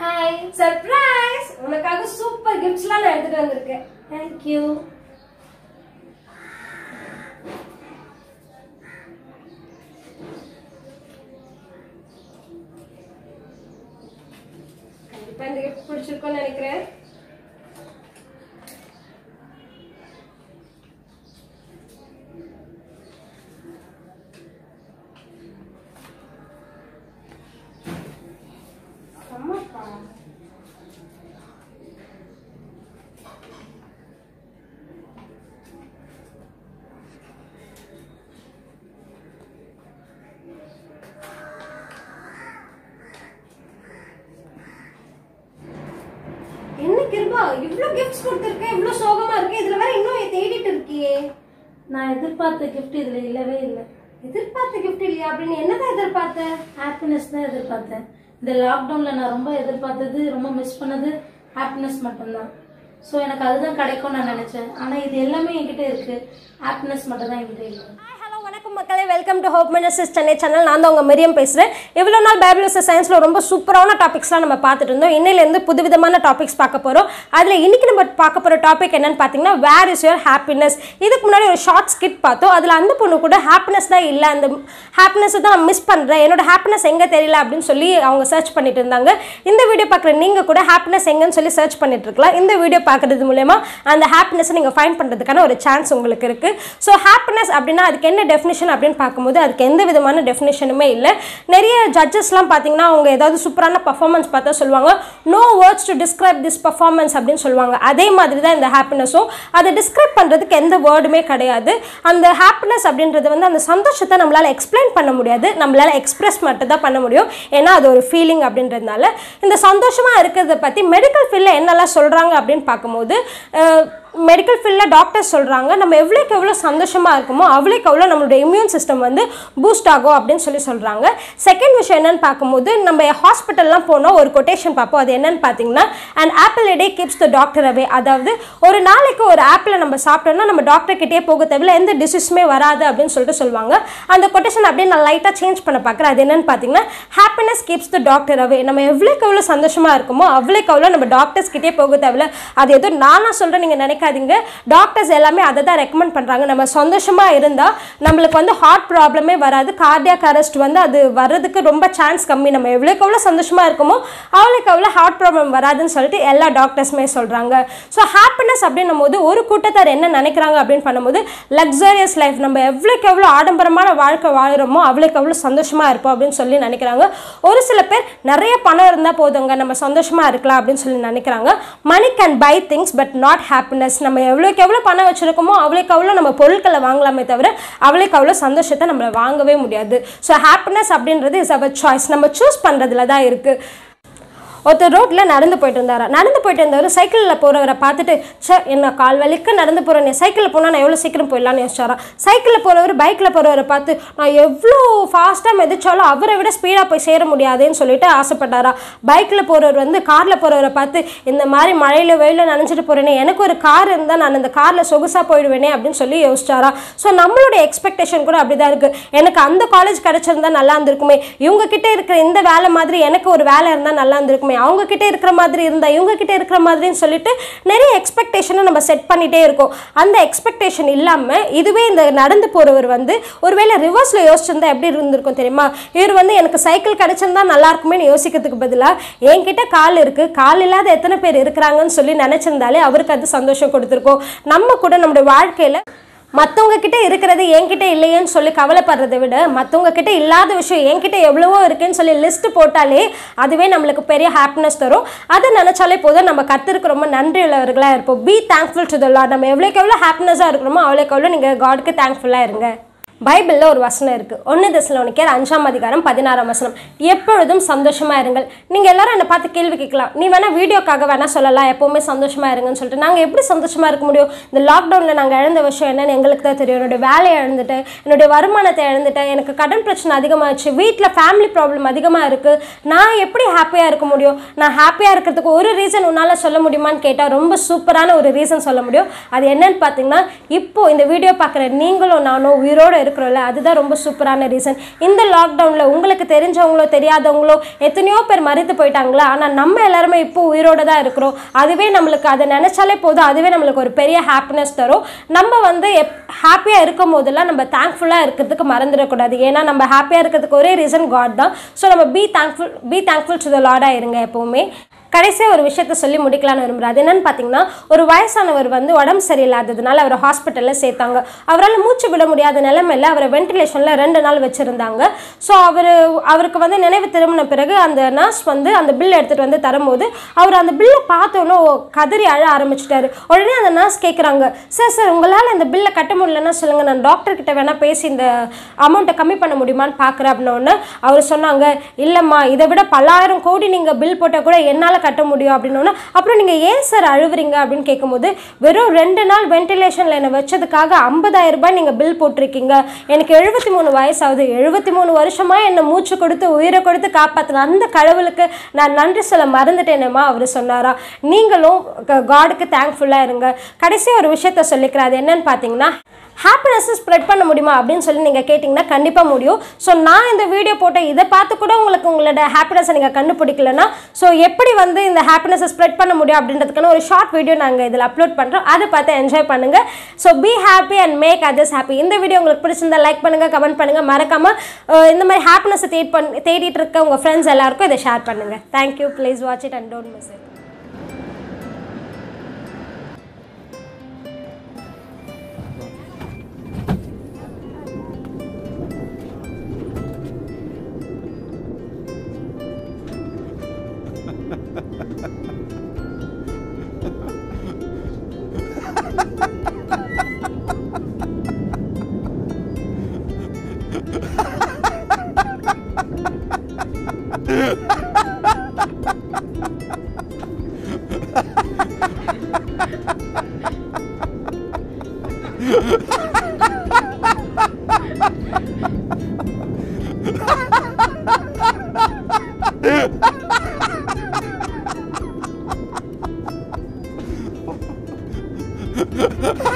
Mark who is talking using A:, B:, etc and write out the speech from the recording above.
A: hi surprise உனக்காக super கிஃப்ட்ஸ்லாம் நான் எடுத்துட்டு வந்திருக்கேன் தேங்க்யூ கண்டிப்பா இந்த கிஃப்ட் பிடிச்சிருக்கும்னு நினைக்கிறேன் அம்மாப்பா என்ன கிருபா இவ்ளோ கிஃப்ட்ஸ் கொடுத்திருக்க இவ்ளோ சோகமா இருக்கு இதுல வேற இன்னும் தேடிட்டு இருக்கியே
B: நான் எதிர்பார்த்த கிஃப்ட் இதுல இல்லவே இல்லை
A: எதிர்பார்த்த கிஃப்ட் இல்லையா அப்படின்னு என்னதான் எதிர்பார்த்த
B: ஹாப்பினஸ் தான் எதிர்பார்த்தேன் இந்த லாக்டவுன்ல நான் ரொம்ப எதிர்பார்த்தது ரொம்ப மிஸ் பண்ணது ஹாப்பினஸ் மட்டும்தான் ஸோ எனக்கு அதுதான் கிடைக்கும்னு நான் நினைச்சேன் ஆனா இது எல்லாமே என்கிட்ட இருக்கு ஹாப்பினஸ் மட்டும் தான் என்கிட்ட இல்லை
A: ஹாய் ஹலோ வணக்கம் மக்களே welcome to hope ministers Chennai channel நான் தான் உங்கள் மரியம் பேசுகிறேன் இவ்வளோ நாள் பைபிள்ஸ் சயின்ஸில் ரொம்ப சூப்பரான டாபிக்ஸ்லாம் நம்ம பார்த்துட்டு இருந்தோம் இன்னிலேருந்து புதுவிதமான டாபிக்ஸ் பார்க்க போகிறோம் அதில் இன்னைக்கு நம்ம பார்க்க போகிற டாபிக் என்னன்னு பார்த்தீங்கன்னா வேர் இஸ் யுவர் ஹாப்பினஸ் இதுக்கு முன்னாடி ஒரு ஷார்ட் ஸ்கிட் பார்த்தோம் அதில் அந்த பொண்ணு கூட ஹாப்பினஸ் தான் இல்லை அந்த ஹாப்பினஸை தான் நான் மிஸ் பண்ணுறேன் என்னோட ஹாப்பினஸ் எங்கே தெரியல அப்படின்னு சொல்லி அவங்க சர்ச் பண்ணிட்டு இருந்தாங்க இந்த வீடியோ பார்க்குற நீங்கள் கூட ஹாப்பினஸ் எங்கன்னு சொல்லி சர்ச் பண்ணிட்டு இருக்கலாம் இந்த வீடியோ பார்க்குறது மூலயமா அந்த ஹாப்பினஸை நீங்கள் ஃபைண்ட் பண்ணுறதுக்கான ஒரு சான்ஸ் உங்களுக்கு இருக்குது ஸோ ஹாப்பினஸ் அப்படின்னா அதுக்கு என்ன டெஃபினிஷன் அப்படின்னு பார்க்கும்போது அதுக்கு எந்த விதமான டெஃபினேஷனுமே இல்லை நிறைய ஜட்ஜஸ்லாம் பார்த்தீங்கன்னா அவங்க ஏதாவது சூப்பரான பர்ஃபார்மன்ஸ் பார்த்தா சொல்லுவாங்க no words to describe this performance அப்படின்னு சொல்லுவாங்க அதே மாதிரி தான் இந்த ஹாப்பினஸும் அதை டிஸ்கிரைப் பண்ணுறதுக்கு எந்த வேர்டுமே கிடையாது அந்த ஹாப்பினஸ் அப்படின்றது வந்து அந்த சந்தோஷத்தை நம்மளால் எக்ஸ்பிளைன் பண்ண முடியாது நம்மளால் எக்ஸ்பிரஸ் மட்டும் தான் பண்ண முடியும் ஏன்னா அது ஒரு ஃபீலிங் அப்படின்றதுனால இந்த சந்தோஷமாக இருக்கிறத பற்றி மெடிக்கல் ஃபீல்டில் என்னெல்லாம் சொல்கிறாங்க அப்படின்னு பார்க்கும்போது மெடிக்கல் ஃபீல்டில் டாக்டர்ஸ் சொல்கிறாங்க நம்ம எவ்வளோக்கு எவ்வளோ சந்தோஷமாக இருக்குமோ அவ்வளோக்கு எவ்வளோ நம்மளுடைய இம்யூன் சிஸ்டம் வந்து பூஸ்ட் ஆகும் அப்படின்னு சொல்லி சொல்கிறாங்க செகண்ட் விஷயம் என்னன்னு பார்க்கும்போது நம்ம ஹாஸ்பிட்டல்லாம் போனோம் ஒரு கொட்டேஷன் பார்ப்போம் அது என்னன்னு பார்த்தீங்கன்னா and apple a day keeps the doctor away அதாவது ஒரு நாளைக்கு ஒரு ஆப்பிளை நம்ம சாப்பிட்டோம்னா நம்ம டாக்டர் கிட்டே போக தேவையில்ல எந்த டிசீஸுமே வராது அப்படின்னு சொல்லிட்டு சொல்லுவாங்க அந்த கொட்டேஷன் அப்படியே நான் லைட்டாக சேஞ்ச் பண்ண பார்க்குறேன் அது என்னன்னு பார்த்தீங்கன்னா happiness keeps the doctor away நம்ம எவ்வளோக்கு எவ்வளோ சந்தோஷமாக இருக்குமோ அவ்வளோக்கு எவ்வளோ நம்ம டாக்டர்ஸ் கிட்டே போக தேவையில்ல அது ஏதோ நானா சொல்கிறேன் நீங்கள் நினைக்காதீங்க டாக்டர்ஸ் எல்லாமே அதை தான் ரெக்கமெண்ட் பண்ணுறாங்க நம்ம சந்தோஷமாக இருந்தால் நம்மளுக்கு வந்து ஹார்ட் ப்ராப்ளமே வராது கார்டியாக் அரெஸ்ட் வந்து அது வர்றதுக்கு ரொம்ப சான்ஸ் கம்மி நம்ம எவ்வளோக்கு எவ்வளோ சந்தோஷமாக இருக்குமோ அவ்வளோக்கு எவ்வளோ ஹார்ட் ப்ராப்ளம் வராதுன்னு சொல்லிட்டு எல்லா டாக்டர்ஸுமே சொல்கிறாங்க ஸோ ஹாப்பினஸ் அப்படின்னும் போது ஒரு கூட்டத்தார் என்ன நினைக்கிறாங்க அப்படின்னு பண்ணும்போது லக்ஸரியஸ் லைஃப் நம்ம எவ்வளோக்கு எவ்வளோ ஆடம்பரமான வாழ்க்கை வாழ்கிறோமோ அவ்வளோக்கு எவ்வளோ சந்தோஷமாக இருப்போம் அப்படின்னு சொல்லி நினைக்கிறாங்க ஒரு சில பேர் நிறைய பணம் இருந்தால் போதுங்க நம்ம சந்தோஷமாக இருக்கலாம் அப்படின்னு சொல்லி நினைக்கிறாங்க money can buy things but not happiness நம்ம எவ்வளோக்கு எவ்வளோ பணம் வச்சுருக்கோமோ அவ்வளோக்கு அவ்வளோ நம்ம பொருட்களை வாங்கலாமே தவிர அவ்வளோக்கு அவ்வளோ சந்தோஷத்தை நம்மளை வாங்கவே முடியாது ஸோ ஹாப்பினஸ் அப்படின்றது இஸ் அவர் சாய்ஸ் நம்ம சூஸ் பண்ணுறதுல தான் இருக்குது ஒருத்தர் ரோட்டில் நடந்து போயிட்டு இருந்தாரா நடந்து போயிட்டு இருந்தவர் சைக்கிளில் போகிறவரை பார்த்துட்டு சே என்ன கால் வலிக்கு நடந்து போகிறேன் சைக்கிளில் போனால் நான் எவ்வளோ சீக்கிரம் போயிடலான்னு யோசிச்சாரா சைக்கிளில் போகிறவர் பைக்கில் போகிறவரை பார்த்து நான் எவ்வளோ ஃபாஸ்ட்டாக மிதிச்சாலும் அவரை விட ஸ்பீடாக போய் சேர முடியாதுன்னு சொல்லிட்டு ஆசைப்பட்டாரா பைக்கில் போகிறவர் வந்து காரில் போகிறவரை பார்த்து இந்த மாதிரி மழையில் வெயிலில் நனைஞ்சிட்டு போகிறேனே எனக்கு ஒரு கார் இருந்தால் நான் அந்த காரில் சொகுசாக போயிடுவேனே அப்படின்னு சொல்லி யோசிச்சாரா ஸோ நம்மளுடைய எக்ஸ்பெக்டேஷன் கூட அப்படி தான் இருக்குது எனக்கு அந்த காலேஜ் கிடச்சிருந்தா நல்லா இருந்திருக்குமே இவங்க கிட்ட இருக்கிற இந்த வேலை மாதிரி எனக்கு ஒரு வேலை இருந்தால் நல்லா இருந்திருக்குமே அவங்க கிட்ட இருக்கிற மாதிரி இருந்தா இவங்க கிட்ட இருக்கிற மாதிரின்னு சொல்லிட்டு நிறைய எக்ஸ்பெக்டேஷனை நம்ம செட் பண்ணிட்டே இருக்கோம் அந்த எக்ஸ்பெக்டேஷன் இல்லாம இதுவே இந்த நடந்து போறவர் வந்து ஒருவேளை ரிவர்ஸ்ல யோசிச்சிருந்தா எப்படி இருந்திருக்கும் தெரியுமா இவர் வந்து எனக்கு சைக்கிள் கிடைச்சிருந்தா நல்லா இருக்குமேன்னு யோசிக்கிறதுக்கு பதிலா என்கிட்ட கால் இருக்கு கால் இல்லாத எத்தனை பேர் இருக்கிறாங்கன்னு சொல்லி நினைச்சிருந்தாலே அவருக்கு அது சந்தோஷம் கொடுத்துருக்கோம் நம்ம கூட நம்மளுடைய வாழ்க்கையில மற்றவங்க கிட்ட இருக்கிறது என்கிட்ட இல்லையேன்னு சொல்லி கவலைப்படுறதை விட மற்றவங்க கிட்ட இல்லாத விஷயம் என்கிட்ட எவ்வளவோ இருக்குன்னு சொல்லி லிஸ்ட் போட்டாலே அதுவே நம்மளுக்கு பெரிய ஹாப்பினஸ் தரும் அதை நினச்சாலே போதும் நம்ம கத்திருக்கு ரொம்ப நன்றி உள்ளவர்களாக இருப்போம் be thankful to the lord நம்ம எவ்வளோக்கு எவ்வளோ ஹாப்பினஸாக இருக்கிறோமோ அவ்வளோக்கு எவ்வளோ நீங்கள் காடுக்கு தேங்க்ஃபுல்லாக இருங்க பைபிளில் ஒரு வசனம் இருக்குது ஒன்று தெசலோனிக்கர் அஞ்சாம் அதிகாரம் பதினாறாம் வசனம் எப்பொழுதும் சந்தோஷமாக இருங்கள் நீங்கள் எல்லாரும் என்னை பார்த்து கேள்வி கேட்கலாம் நீ வேணால் வீடியோக்காக வேணால் சொல்லலாம் எப்போவுமே சந்தோஷமாக இருங்கன்னு சொல்லிட்டு நாங்கள் எப்படி சந்தோஷமாக இருக்க முடியும் இந்த லாக்டவுனில் நாங்கள் இழந்த விஷயம் என்னன்னு எங்களுக்கு தான் தெரியும் என்னுடைய வேலையை இழந்துட்டேன் என்னுடைய வருமானத்தை இழந்துட்டேன் எனக்கு கடன் பிரச்சனை அதிகமாகிடுச்சு வீட்டில் ஃபேமிலி ப்ராப்ளம் அதிகமாக இருக்குது நான் எப்படி ஹாப்பியாக இருக்க முடியும் நான் ஹாப்பியாக இருக்கிறதுக்கு ஒரு ரீசன் உன்னால் சொல்ல முடியுமான்னு கேட்டால் ரொம்ப சூப்பரான ஒரு ரீசன் சொல்ல முடியும் அது என்னன்னு பார்த்தீங்கன்னா இப்போ இந்த வீடியோ பார்க்குற நீங்களும் நானும் உயிரோடு இருக்கிறோம்ல அதுதான் ரொம்ப சூப்பரான ரீசன் இந்த லாக்டவுனில் உங்களுக்கு தெரிஞ்சவங்களோ தெரியாதவங்களோ எத்தனையோ பேர் மறித்து போயிட்டாங்களா ஆனால் நம்ம எல்லாருமே இப்போ உயிரோட தான் இருக்கிறோம் அதுவே நம்மளுக்கு அதை நினச்சாலே போதும் அதுவே நம்மளுக்கு ஒரு பெரிய ஹாப்பினஸ் தரும் நம்ம வந்து எப் ஹாப்பியாக இருக்கும் போதெல்லாம் நம்ம தேங்க்ஃபுல்லாக இருக்கிறதுக்கு மறந்துடக்கூடாது ஏன்னா நம்ம ஹாப்பியாக இருக்கிறதுக்கு ஒரே ரீசன் காட் தான் ஸோ நம்ம be thankful be thankful to the லார்டாக இருங்க எப்போவுமே கடைசியாக ஒரு விஷயத்த சொல்லி முடிக்கலாம்னு விரும்புகிறேன் அது என்னன்னு பார்த்தீங்கன்னா ஒரு வயசானவர் வந்து உடம்பு சரியில்லாததுனால அவரை ஹாஸ்பிட்டலில் சேர்த்தாங்க அவரால் மூச்சு விட முடியாத நிலைமையில அவரை வென்டிலேஷனில் ரெண்டு நாள் வச்சுருந்தாங்க ஸோ அவர் அவருக்கு வந்து நினைவு திரும்பின பிறகு அந்த நர்ஸ் வந்து அந்த பில் எடுத்துகிட்டு வந்து தரும்போது அவர் அந்த பில்லை பார்த்தோன்னே கதறி அழ ஆரம்பிச்சிட்டாரு உடனே அந்த நர்ஸ் கேட்குறாங்க சார் சார் உங்களால் இந்த பில்லை கட்ட முடியலன்னா சொல்லுங்கள் நான் டாக்டர் கிட்ட வேணால் பேசி இந்த அமௌண்ட்டை கம்மி பண்ண முடியுமான்னு பார்க்குறேன் அப்படின்னோடனே அவர் சொன்னாங்க இல்லைம்மா இதை விட பல்லாயிரம் கோடி நீங்கள் பில் போட்டால் கூட என்னால் கட்ட முடியும் அப்படின்னோடனே அப்புறம் நீங்கள் ஏன் சார் அழுவுறீங்க அப்படின்னு கேட்கும்போது வெறும் ரெண்டு நாள் வென்டிலேஷனில் என்னை வச்சதுக்காக ஐம்பதாயிரம் ரூபாய் நீங்கள் பில் போட்டிருக்கீங்க எனக்கு எழுபத்தி மூணு வயசாகுது எழுபத்தி மூணு வருஷமாக என்னை மூச்சு கொடுத்து உயிரை கொடுத்து காப்பாற்றின அந்த கடவுளுக்கு நான் நன்றி சொல்ல மறந்துட்டேனேம்மா அவர் சொன்னாரா நீங்களும் காடுக்கு தேங்க்ஃபுல்லாக இருங்க கடைசி ஒரு விஷயத்த சொல்லிக்கிறேன் அது என்னன்னு பார்த்தீங்கன்னா ஹாப்பினஸை ஸ்ப்ரெட் பண்ண முடியுமா அப்படின்னு சொல்லி நீங்கள் கேட்டிங்கன்னா கண்டிப்பாக முடியும் ஸோ நான் இந்த வீடியோ போட்ட இதை பார்த்து கூட உங்களுக்கு உங்களோட ஹாப்பினஸை நீங்கள் கண்டுபிடிக்கலன்னா ஸோ எப்படி வந்து இந்த ஹாப்பினஸை ஸ்ப்ரெட் பண்ண முடியும் அப்படின்றதுக்கான ஒரு ஷார்ட் வீடியோ நாங்கள் இதில் அப்லோட் பண்ணுறோம் அதை பார்த்து என்ஜாய் பண்ணுங்கள் so be happy and make others happy இந்த வீடியோ உங்களுக்கு பிடிச்சிருந்தா லைக் பண்ணுங்கள் கமெண்ட் பண்ணுங்கள் மறக்காமல் அஹ், இந்த மாதிரி ஹாப்பினஸை தேட் பண் தேடிட்டு இருக்க உங்கள் ஃப்ரெண்ட்ஸ் எல்லாருக்கும் இதை ஷேர் பண்ணுங்கள் thank you please watch it and don't miss it
C: ha ha